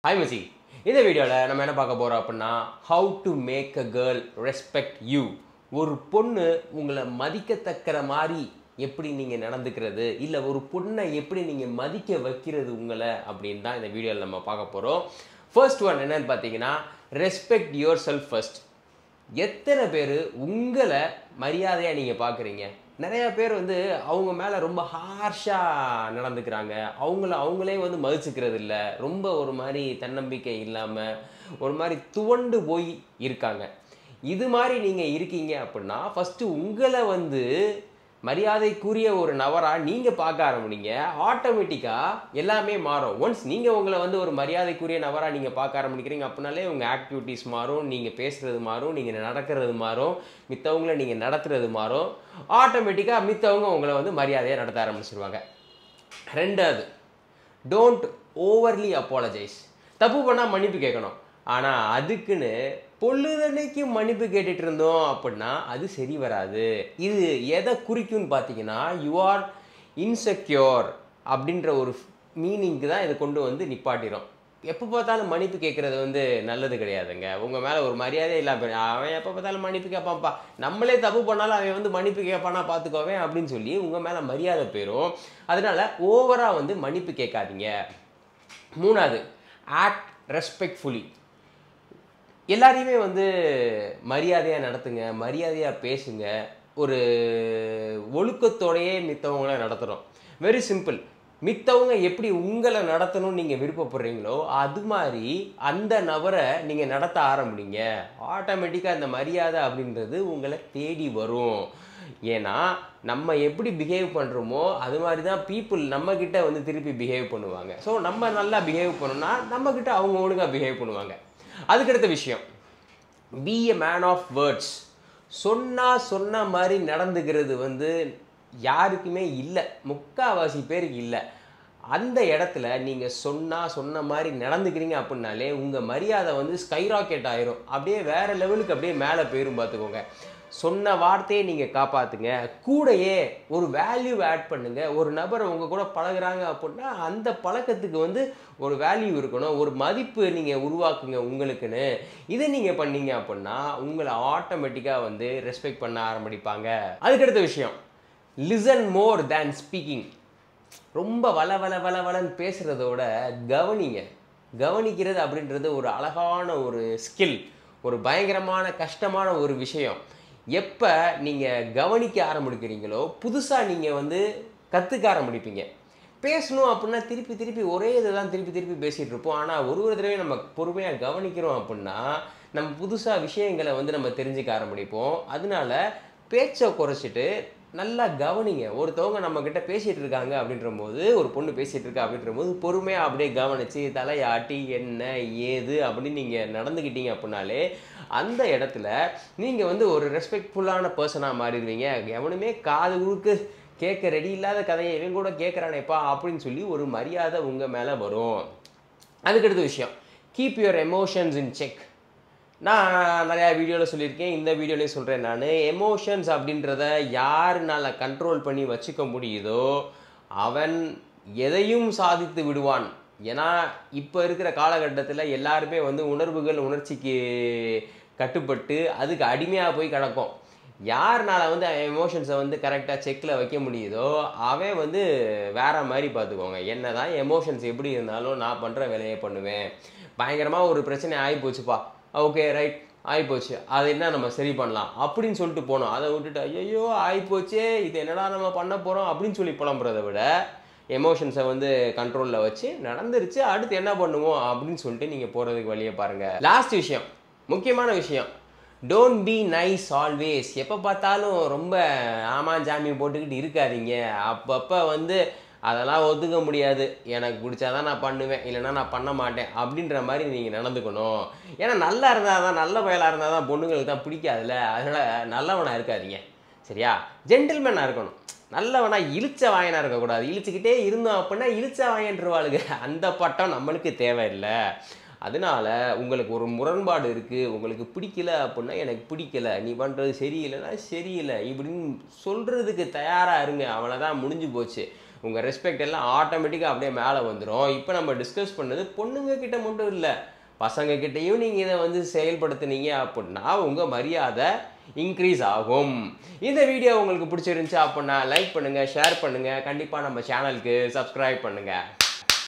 hi மச்சி இந்த வீடியோவில் நம்ம என்ன பார்க்க போகிறோம் அப்படின்னா how to make a girl respect you ஒரு பொண்ணு உங்களை மதிக்கத்தக்கிற மாதிரி எப்படி நீங்கள் நடந்துக்கிறது இல்லை ஒரு பொண்ணை எப்படி நீங்கள் மதிக்க வைக்கிறது உங்களை அப்படின்னு தான் இந்த வீடியோவில் நம்ம பார்க்க போகிறோம் ஃபர்ஸ்ட் ஒன் என்னன்னு பார்த்தீங்கன்னா ரெஸ்பெக்ட் யுவர் செல்ஃப் ஃபர்ஸ்ட் எத்தனை பேர் உங்களை மரியாதையாக நீங்கள் பார்க்குறீங்க நிறைய பேர் வந்து அவங்க மேலே ரொம்ப ஹார்ஷாக நடந்துக்கிறாங்க அவங்கள அவங்களே வந்து மதிச்சுக்கிறது இல்லை ரொம்ப ஒரு மாதிரி தன்னம்பிக்கை இல்லாமல் ஒரு மாதிரி துவண்டு போய் இருக்காங்க இது மாதிரி நீங்கள் இருக்கீங்க அப்படின்னா ஃபஸ்ட்டு உங்களை வந்து மரியாதைக்குரிய ஒரு நபராக நீங்கள் பார்க்க ஆரம்பிங்க ஆட்டோமேட்டிக்காக எல்லாமே மாறும் ஒன்ஸ் நீங்கள் உங்களை வந்து ஒரு மரியாதைக்குரிய நபராக நீங்கள் பார்க்க ஆரம்பிக்கிறீங்க அப்படின்னாலே உங்கள் ஆக்டிவிட்டீஸ் மாறும் நீங்கள் பேசுகிறது மாறும் நீங்கள் நடக்கிறது மாறும் மித்தவங்கள நீங்கள் நடத்துறது மாறும் ஆட்டோமேட்டிக்காக மித்தவங்க உங்களை வந்து மரியாதையாக நடத்த ஆரம்பிச்சிருவாங்க ரெண்டாவது டோன்ட் ஓவர்லி அப்பாலஜைஸ் தப்பு பண்ணால் மன்னிப்பு கேட்கணும் ஆனால் அதுக்குன்னு பொழுதன்னைக்கு மன்னிப்பு கேட்டுட்டு இருந்தோம் அப்படின்னா அது சரி வராது இது எதை குறிக்கும்னு பார்த்தீங்கன்னா யூ ஆர் இன்செக்யூர் அப்படின்ற ஒரு மீனிங்க்கு தான் இதை கொண்டு வந்து நிப்பாட்டிடும் எப்போ பார்த்தாலும் மன்னிப்பு கேட்குறது வந்து நல்லது கிடையாதுங்க உங்கள் மேலே ஒரு மரியாதை இல்லாம அவன் எப்போ பார்த்தாலும் மன்னிப்பு கேட்பான்ப்பா நம்மளே தப்பு பண்ணாலும் அவன் வந்து மன்னிப்பு கேட்பானா பார்த்துக்கோவேன் அப்படின்னு சொல்லி உங்கள் மேலே மரியாதை போயிடும் அதனால ஓவராக வந்து மன்னிப்பு கேட்காதீங்க மூணாவது ஆக்ட் ரெஸ்பெக்ட்ஃபுல்லி எல்லாரையுமே வந்து மரியாதையாக நடத்துங்க மரியாதையாக பேசுங்க ஒரு ஒழுக்கத்தோடையே மித்தவங்கள நடத்துகிறோம் வெரி சிம்பிள் மித்தவங்க எப்படி உங்களை நடத்தணும்னு நீங்கள் விருப்பப்படுறீங்களோ அது மாதிரி அந்த நபரை நீங்கள் நடத்த ஆரம்பிங்க ஆட்டோமேட்டிக்காக அந்த மரியாதை அப்படின்றது உங்களை தேடி வரும் ஏன்னா நம்ம எப்படி பிஹேவ் பண்ணுறோமோ அது மாதிரி தான் பீப்புள் நம்மக்கிட்ட வந்து திருப்பி பிஹேவ் பண்ணுவாங்க ஸோ நம்ம நல்லா பிஹேவ் பண்ணோம்னா நம்மக்கிட்ட அவங்க ஒழுங்காக பிஹேவ் பண்ணுவாங்க அதுக்கடுத்த விஷயம் be a man of words சொன்னால் சொன்ன மாதிரி நடந்துக்கிறது வந்து யாருக்குமே இல்லை முக்கால்வாசி பேருக்கு இல்லை அந்த இடத்துல நீங்கள் சொன்னால் சொன்ன மாதிரி நடந்துக்கிறீங்க அப்படின்னாலே உங்கள் மரியாதை வந்து ஸ்கை ராக்கெட் ஆயிரும் அப்படியே வேறு லெவலுக்கு அப்படியே மேலே போயிரும் பார்த்துக்கோங்க சொன்ன வார்த்தையை நீங்கள் காப்பாற்றுங்க கூடையே ஒரு வேல்யூ ஆட் பண்ணுங்க ஒரு நபர் உங்கள் கூட பழகுறாங்க அப்படின்னா அந்த பழக்கத்துக்கு வந்து ஒரு வேல்யூ இருக்கணும் ஒரு மதிப்பு நீங்கள் உருவாக்குங்க உங்களுக்குன்னு இதை நீங்கள் பண்ணீங்க அப்படின்னா உங்களை ஆட்டோமேட்டிக்காக வந்து ரெஸ்பெக்ட் பண்ண ஆரம்பிப்பாங்க அதுக்கடுத்த விஷயம் லிசன் மோர் தேன் ஸ்பீக்கிங் ரொம்ப வள வள வள வளன்னு பேசுகிறதோட கவனிங்க கவனிக்கிறது அப்படின்றது ஒரு அழகான ஒரு ஸ்கில் ஒரு பயங்கரமான கஷ்டமான ஒரு விஷயம் எப்போ நீங்கள் கவனிக்க ஆரம்பிக்கிறீங்களோ புதுசாக நீங்கள் வந்து கற்றுக்க ஆரம்பிப்பீங்க பேசணும் அப்படின்னா திருப்பி திருப்பி ஒரே இதை தான் திருப்பி திருப்பி பேசிகிட்டு இருப்போம் ஆனால் ஒரு ஒரு தடவை நம்ம பொறுமையாக கவனிக்கிறோம் அப்படின்னா நம்ம புதுசாக விஷயங்களை வந்து நம்ம தெரிஞ்சுக்க ஆரம்பிப்போம் அதனால பேச்சை குறைச்சிட்டு நல்லா கவனிங்க ஒருத்தவங்க நம்ம கிட்ட பேசிட்டு இருக்காங்க அப்படின்ற போது ஒரு பொண்ணு பேசிட்டு இருக்கா அப்படின்ற போது பொறுமையாக அப்படியே கவனிச்சு தலையாட்டி என்ன ஏது அப்படின்னு நீங்கள் நடந்துக்கிட்டீங்க அப்படின்னாலே அந்த இடத்துல நீங்கள் வந்து ஒரு ரெஸ்பெக்ட்ஃபுல்லான பர்சனாக மாறிடுவீங்க எவனுமே காது குறுக்கு கேட்க ரெடி இல்லாத கதையை இவன் கூட கேட்குறானேப்பா அப்படின்னு சொல்லி ஒரு மரியாதை உங்கள் மேலே வரும் அதுக்கடுத்த விஷயம் keep your emotions in check நான் நிறையா வீடியோவில் சொல்லியிருக்கேன் இந்த வீடியோலையும் சொல்கிறேன் நான் எமோஷன்ஸ் அப்படின்றத யாருனால கண்ட்ரோல் பண்ணி வச்சுக்க முடியுதோ அவன் எதையும் சாதித்து விடுவான் ஏன்னா இப்போ இருக்கிற காலகட்டத்தில் எல்லாருமே வந்து உணர்வுகள் உணர்ச்சிக்கு கட்டுப்பட்டு அதுக்கு அடிமையாக போய் கிடக்கும் யாருனால வந்து எமோஷன்ஸை வந்து கரெக்டாக செக்கில் வைக்க முடியுதோ அவன் வந்து வேற மாதிரி பார்த்துக்கோங்க என்ன தான் எமோஷன்ஸ் எப்படி இருந்தாலும் நான் பண்ணுற வேலையை பண்ணுவேன் பயங்கரமாக ஒரு பிரச்சனை ஆகி போச்சுப்பா ஓகே ரைட் ஆகிப்போச்சு அது என்ன நம்ம சரி பண்ணலாம் அப்படின்னு சொல்லிட்டு போனோம் அதை விட்டுட்டு ஐயோ ஆகிப்போச்சே இது என்னடா நம்ம பண்ண போகிறோம் அப்படின்னு சொல்லி புலம்புறதை விட எமோஷன்ஸை வந்து கண்ட்ரோலில் வச்சு நடந்துருச்சு அடுத்து என்ன பண்ணுவோம் அப்படின்னு சொல்லிட்டு நீங்கள் போகிறதுக்கு வழியை பாருங்கள் லாஸ்ட் விஷயம் முக்கியமான விஷயம் டோன்ட் பி நைஸ் ஆல்வேஸ் எப்போ பார்த்தாலும் ரொம்ப ஆமாம் ஜாமி போட்டுக்கிட்டு இருக்காதீங்க அப்பப்போ வந்து அதெல்லாம் ஒத்துக்க முடியாது எனக்கு பிடிச்சாதான் நான் பண்ணுவேன் இல்லைன்னா நான் பண்ண மாட்டேன் அப்படின்ற மாதிரி நீங்கள் நடந்துக்கணும் ஏன்னா நல்லா இருந்தால் தான் நல்ல பயலாக இருந்தால் தான் பொண்ணுங்களுக்கு தான் பிடிக்காதுல்ல அதனால் நல்லவனாக இருக்காதீங்க சரியா ஜென்டில்மேனாக இருக்கணும் நல்லவனா இழிச்ச வாயனாக இருக்கக்கூடாது இழிச்சுக்கிட்டே இருந்தோம் அப்படின்னா இழிச்ச வாயன்றவாளுங்க அந்த பட்டம் நம்மளுக்கு தேவையில்லை அதனால உங்களுக்கு ஒரு முரண்பாடு இருக்குது உங்களுக்கு பிடிக்கல அப்படின்னா எனக்கு பிடிக்கல நீ பண்ணுறது சரியில்லைன்னா சரியில்லை இப்படின்னு சொல்கிறதுக்கு தயாராக இருங்க அவ்வளோதான் முடிஞ்சு போச்சு உங்கள் ரெஸ்பெக்ட் எல்லாம் ஆட்டோமேட்டிக்காக அப்படியே மேலே வந்துடும் இப்போ நம்ம டிஸ்கஸ் பண்ணது பொண்ணுங்க கிட்ட மட்டும் இல்லை பசங்க கிட்டேயும் நீங்கள் இதை வந்து செயல்படுத்துனீங்க அப்படின்னா உங்கள் மரியாதை இன்க்ரீஸ் ஆகும் இந்த வீடியோ உங்களுக்கு பிடிச்சிருந்துச்சு அப்படின்னா லைக் பண்ணுங்கள் ஷேர் பண்ணுங்கள் கண்டிப்பாக நம்ம சேனலுக்கு சப்ஸ்கிரைப் பண்ணுங்கள்